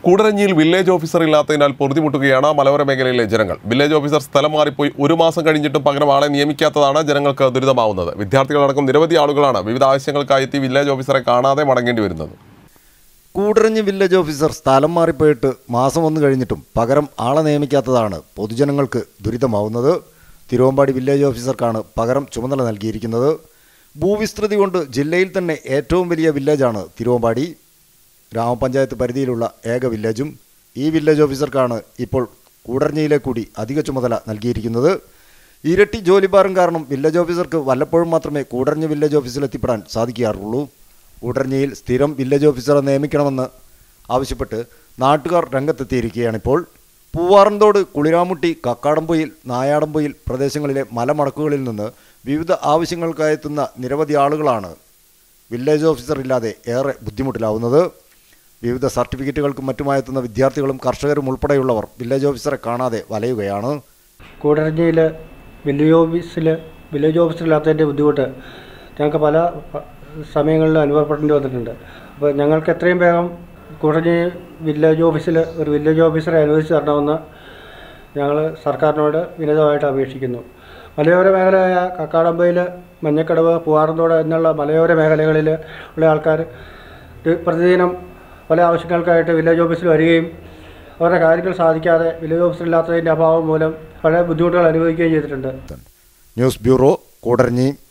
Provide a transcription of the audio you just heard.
കൂടരഞ്ഞിയിൽ village officer ഇല്ലാത്തതിനാൽ പൊറുതിമുട്ടുകയാണ് മലയോര മേഖലയിലെ ജനങ്ങൾ വില്ലേജ് ഓഫീസർ സ്ഥലം മാറിപ്പോയി ഒരു മാസം കഴിഞ്ഞിട്ടും പകരം ആളെ നിയമിക്കാത്തതാണ് ജനങ്ങൾക്ക് ദുരിതമാവുന്നത് വിദ്യാർത്ഥികളടക്കം നിരവധി ആളുകളാണ് വിവിധ ആവശ്യങ്ങൾക്കായി എത്തി വില്ലേജ് ഓഫീസറെ കാണാതെ മടങ്ങേണ്ടി വരുന്നത് കൂടരഞ്ഞ് വില്ലേജ് ഓഫീസർ സ്ഥലം മാറിപ്പോയിട്ട് മാസം ഒന്ന് കഴിഞ്ഞിട്ടും പകരം ആളെ നിയമിക്കാത്തതാണ് പൊതുജനങ്ങൾക്ക് ദുരിതമാവുന്നത് തിരുവമ്പാടി വില്ലേജ് ഓഫീസർക്കാണ് പകരം ചുമതല നൽകിയിരിക്കുന്നത് ഭൂവിസ്തൃതി കൊണ്ട് ജില്ലയിൽ തന്നെ ഏറ്റവും വലിയ വില്ലേജാണ് തിരുവമ്പാടി ഗ്രാമപഞ്ചായത്ത് പരിധിയിലുള്ള ഏക വില്ലേജും ഈ വില്ലേജ് ഓഫീസർക്കാണ് ഇപ്പോൾ കൂടരഞ്ഞിയിലെ കൂടി അധിക ചുമതല നൽകിയിരിക്കുന്നത് ഇരട്ടി ജോലിഭാരം കാരണം വില്ലേജ് ഓഫീസർക്ക് വല്ലപ്പോഴും മാത്രമേ കൂടരഞ്ഞ് വില്ലേജ് ഓഫീസിൽ എത്തിപ്പെടാൻ സാധിക്കാറുള്ളൂ കൂടരഞ്ഞിയിൽ സ്ഥിരം വില്ലേജ് ഓഫീസറെ നിയമിക്കണമെന്ന് ആവശ്യപ്പെട്ട് നാട്ടുകാർ രംഗത്തെത്തിയിരിക്കുകയാണിപ്പോൾ പൂവാറന്തോട് കുളിരാമുട്ടി കക്കാടംപൊയിൽ നായാടംപൊയിൽ പ്രദേശങ്ങളിലെ മലമടക്കുകളിൽ നിന്ന് വിവിധ ആവശ്യങ്ങൾക്കായെത്തുന്ന നിരവധി ആളുകളാണ് വില്ലേജ് ഓഫീസർ ഇല്ലാതെ ഏറെ ബുദ്ധിമുട്ടിലാവുന്നത് വിവിധ സർട്ടിഫിക്കറ്റുകൾക്കും മറ്റുമായെത്തുന്ന വിദ്യാർത്ഥികളും കർഷകരും ഉൾപ്പെടെയുള്ളവർ വില്ലേജ് ഓഫീസറെ കാണാതെ വലയുകയാണ് കൂടരഞ്ഞിയിൽ വില്ലേജ് ഓഫീസിൽ വില്ലേജ് ഓഫീസിലില്ലാത്തതിൻ്റെ ബുദ്ധിമുട്ട് ഞങ്ങൾക്ക് പല പ- സമയങ്ങളിൽ അനുഭവപ്പെടേണ്ടി വന്നിട്ടുണ്ട് അപ്പോൾ ഞങ്ങൾക്ക് എത്രയും വേഗം കൂടരഞ്ഞി വില്ലേജ് ഓഫീസിൽ ഒരു വില്ലേജ് ഓഫീസറെ അനുവദിച്ച് തരണമെന്ന് ഞങ്ങൾ സർക്കാരിനോട് വിനീതമായിട്ട് അപേക്ഷിക്കുന്നു മലയോര മേഖലയായ കക്കാടമ്പയിൽ മഞ്ഞക്കടവ് പൂവാറന്തോട് എന്നുള്ള മലയോര മേഖലകളിൽ ഉള്ള ആൾക്കാർ ദി- പ്രതിദിനം പല ആവശ്യങ്ങൾക്കായിട്ട് വില്ലേജ് ഓഫീസിൽ വരികയും അവരുടെ കാര്യങ്ങൾ സാധിക്കാതെ വില്ലേജ് ഓഫീസിലില്ലാത്തതിൻ്റെ അഭാവം മൂലം പല ബുദ്ധിമുട്ടുകൾ അനുഭവിക്കുകയും ചെയ്തിട്ടുണ്ട് ന്യൂസ് ബ്യൂറോ കൂടരഞ്ഞി